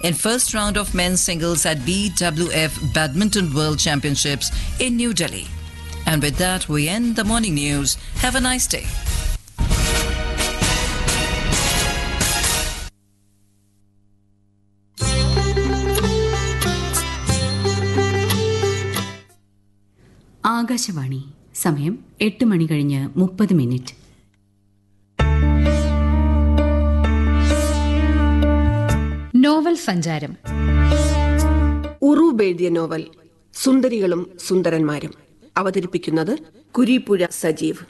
in first round of men's singles at BWF Badminton World Championships in New Delhi. And with that, we end the morning news. Have a nice day. Akashvani സമയം എട്ട് മണി കഴിഞ്ഞ് മുപ്പത് minute novel സഞ്ചാരം ഉറൂബ് എഴുതിയ novel സുന്ദരികളും സുന്ദരന്മാരും അവതരിപ്പിക്കുന്നത് കുരീപ്പുഴ സജീവ്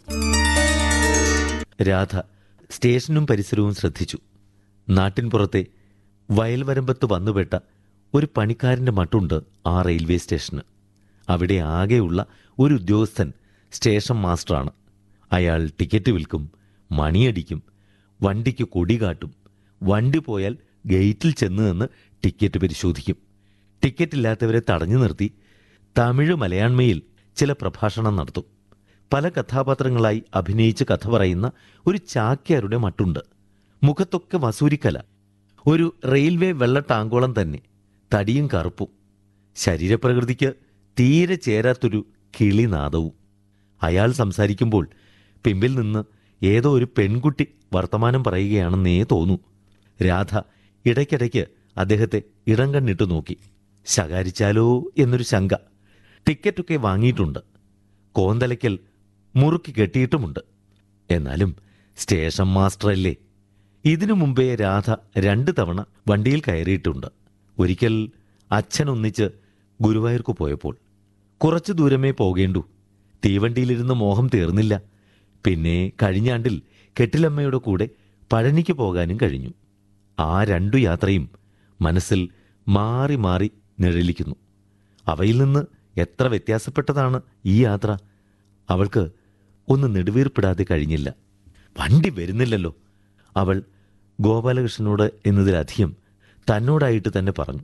രാധ സ്റ്റേഷനും പരിസരവും ശ്രദ്ധിച്ചു നാട്ടിൻപുറത്തെ വയൽവരമ്പത്ത് വന്നുപെട്ട ഒരു പണിക്കാരന്റെ മട്ടുണ്ട് ആ റെയിൽവേ സ്റ്റേഷന് അവിടെ ആകെയുള്ള ഒരു ഉദ്യോഗസ്ഥൻ സ്റ്റേഷൻ മാസ്റ്ററാണ് അയാൾ ടിക്കറ്റ് വിൽക്കും മണിയടിക്കും വണ്ടിക്ക് കൊടി കാട്ടും വണ്ടി പോയാൽ ഗേറ്റിൽ ചെന്ന് നിന്ന് ടിക്കറ്റ് പരിശോധിക്കും ടിക്കറ്റ് ഇല്ലാത്തവരെ തടഞ്ഞു നിർത്തി തമിഴ് മലയാണ്മയിൽ ചില പ്രഭാഷണം നടത്തും പല കഥാപാത്രങ്ങളായി അഭിനയിച്ച് കഥ പറയുന്ന ഒരു ചാക്യാരുടെ മട്ടുണ്ട് മുഖത്തൊക്കെ വസൂരിക്കല ഒരു റെയിൽവേ വെള്ളട്ടാങ്കോളം തന്നെ തടിയും കറുപ്പും ശരീരപ്രകൃതിക്ക് തീരെ ചേരാത്തൊരു കിളിനാദവും അയാൾ സംസാരിക്കുമ്പോൾ പിമ്പിൽ നിന്ന് ഏതോ ഒരു പെൺകുട്ടി വർത്തമാനം പറയുകയാണെന്നേ തോന്നൂ രാധ ഇടയ്ക്കിടയ്ക്ക് അദ്ദേഹത്തെ ഇടം കണ്ണിട്ട് നോക്കി ശകാരിച്ചാലോ എന്നൊരു ശങ്ക ടിക്കറ്റൊക്കെ വാങ്ങിയിട്ടുണ്ട് കോന്തലയ്ക്കൽ മുറുക്കി കെട്ടിയിട്ടുമുണ്ട് എന്നാലും സ്റ്റേഷൻ മാസ്റ്ററല്ലേ ഇതിനു മുമ്പേ രാധ രണ്ട് തവണ വണ്ടിയിൽ കയറിയിട്ടുണ്ട് ഒരിക്കൽ അച്ഛൻ ഒന്നിച്ച് ഗുരുവായൂർക്ക് പോയപ്പോൾ കുറച്ചു ദൂരമേ പോകേണ്ടു തീവണ്ടിയിലിരുന്ന് മോഹം തീർന്നില്ല പിന്നെ കഴിഞ്ഞാണ്ടിൽ കെട്ടിലമ്മയുടെ കൂടെ പഴനിക്ക് പോകാനും കഴിഞ്ഞു ആ രണ്ടു യാത്രയും മനസ്സിൽ മാറി മാറി നിഴലിക്കുന്നു അവയിൽ നിന്ന് എത്ര വ്യത്യാസപ്പെട്ടതാണ് ഈ യാത്ര അവൾക്ക് ഒന്ന് നെടുവീർപ്പിടാതെ കഴിഞ്ഞില്ല വണ്ടി വരുന്നില്ലല്ലോ അവൾ ഗോപാലകൃഷ്ണനോട് എന്നതിലധികം തന്നോടായിട്ട് തന്നെ പറഞ്ഞു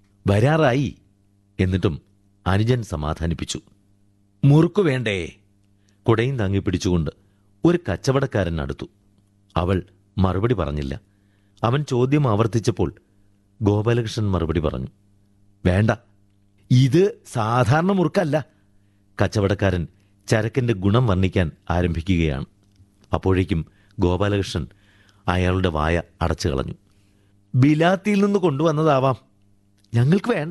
വരാറായി എന്നിട്ടും അനുജൻ സമാധാനിപ്പിച്ചു മുറുക്കു വേണ്ടേ കുടയും താങ്ങി പിടിച്ചുകൊണ്ട് ഒരു കച്ചവടക്കാരൻ അടുത്തു അവൾ മറുപടി പറഞ്ഞില്ല അവൻ ചോദ്യം ആവർത്തിച്ചപ്പോൾ ഗോപാലകൃഷ്ണൻ മറുപടി പറഞ്ഞു വേണ്ട ഇത് സാധാരണ മുറുക്കല്ല കച്ചവടക്കാരൻ ചരക്കിന്റെ ഗുണം വർണ്ണിക്കാൻ ആരംഭിക്കുകയാണ് അപ്പോഴേക്കും ഗോപാലകൃഷ്ണൻ അയാളുടെ വായ അടച്ചു കളഞ്ഞു ബിലാത്തിയിൽ നിന്ന് കൊണ്ടുവന്നതാവാം ഞങ്ങൾക്ക് വേണ്ട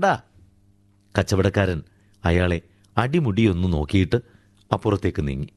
കച്ചവടക്കാരൻ അയാളെ അടിമുടിയൊന്നു നോക്കിയിട്ട് അപ്പുറത്തേക്ക് നീങ്ങി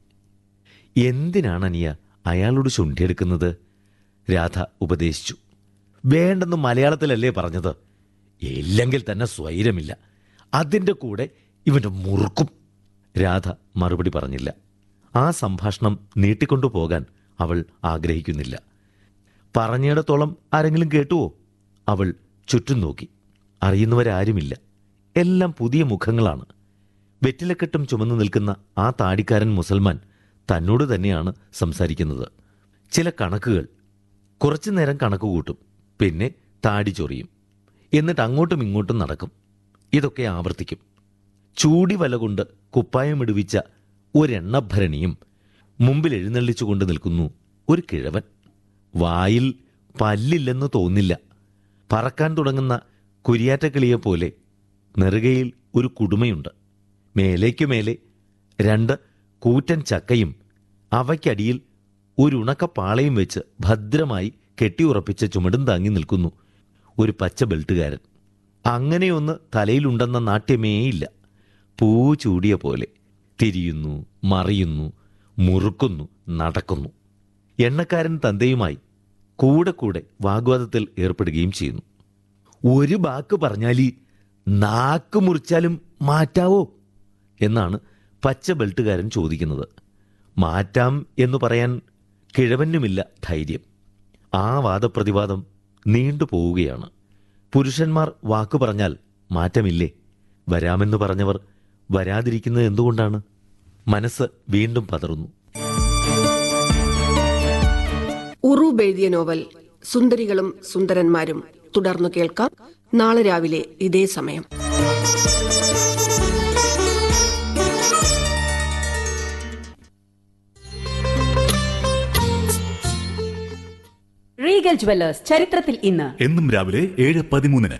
എന്തിനാണ് അനിയ അയാളോട് ശുണ്ഠിയെടുക്കുന്നത് രാധ ഉപദേശിച്ചു വേണ്ടെന്ന് മലയാളത്തിലല്ലേ പറഞ്ഞത് ഇല്ലെങ്കിൽ തന്നെ സ്വൈരമില്ല അതിൻ്റെ കൂടെ ഇവൻ്റെ മുറുക്കും രാധ മറുപടി പറഞ്ഞില്ല ആ സംഭാഷണം നീട്ടിക്കൊണ്ടു പോകാൻ അവൾ ആഗ്രഹിക്കുന്നില്ല പറഞ്ഞിടത്തോളം ആരെങ്കിലും കേട്ടുവോ അവൾ ചുറ്റും നോക്കി അറിയുന്നവരാരുമില്ല എല്ലാം പുതിയ മുഖങ്ങളാണ് വെറ്റിലക്കെട്ടും ചുമന്നു നിൽക്കുന്ന ആ താടിക്കാരൻ മുസൽമാൻ തന്നോട് തന്നെയാണ് സംസാരിക്കുന്നത് ചില കണക്കുകൾ കുറച്ചു നേരം കണക്ക് കൂട്ടും പിന്നെ താടി ചൊറിയും എന്നിട്ട് അങ്ങോട്ടും ഇങ്ങോട്ടും നടക്കും ഇതൊക്കെ ആവർത്തിക്കും ചൂടി വല കൊണ്ട് കുപ്പായമിടുവിച്ച ഒരെണ്ണഭരണിയും മുമ്പിൽ എഴുന്നള്ളിച്ചുകൊണ്ട് നിൽക്കുന്നു ഒരു കിഴവൻ വായിൽ പല്ലില്ലെന്ന് തോന്നില്ല പറക്കാൻ തുടങ്ങുന്ന കുരിയാറ്റക്കിളിയെ പോലെ നെറുകയിൽ ഒരു കുടുമയുണ്ട് മേലേക്കു മേലെ രണ്ട് കൂറ്റൻ ചക്കയും അവയ്ക്കടിയിൽ ഒരു ഉണക്കപ്പാളയും വെച്ച് ഭദ്രമായി കെട്ടിയുറപ്പിച്ച ചുമടും താങ്ങി നിൽക്കുന്നു ഒരു പച്ച ബെൽറ്റുകാരൻ അങ്ങനെയൊന്ന് തലയിലുണ്ടെന്ന നാട്യമേയില്ല പൂ ചൂടിയ പോലെ തിരിയുന്നു മറിയുന്നു മുറുക്കുന്നു നടക്കുന്നു എണ്ണക്കാരൻ തന്തയുമായി കൂടെ കൂടെ വാഗ്വാദത്തിൽ ഏർപ്പെടുകയും ചെയ്യുന്നു ഒരു വാക്ക് പറഞ്ഞാലി നാക്ക് മുറിച്ചാലും മാറ്റാവോ എന്നാണ് പച്ച ബെൽറ്റുകാരൻ ചോദിക്കുന്നത് മാറ്റാം എന്ന് പറയാൻ കിഴവനുമില്ല ധൈര്യം ആ വാദപ്രതിവാദം നീണ്ടുപോവുകയാണ് പുരുഷന്മാർ വാക്കു പറഞ്ഞാൽ മാറ്റമില്ലേ വരാമെന്ന് പറഞ്ഞവർ വരാതിരിക്കുന്നത് എന്തുകൊണ്ടാണ് മനസ്സ് വീണ്ടും പതറുന്നു ഉറൂബ് എഴുതിയ നോവൽ സുന്ദരികളും സുന്ദരന്മാരും തുടർന്നു കേൾക്കാം നാളെ രാവിലെ ഇതേ സമയം റീഗൽ ജുവല്ലേഴ്സ് ചരിത്രത്തിൽ ഇന്ന് എന്നും രാവിലെ ഏഴ് പതിമൂന്നിന്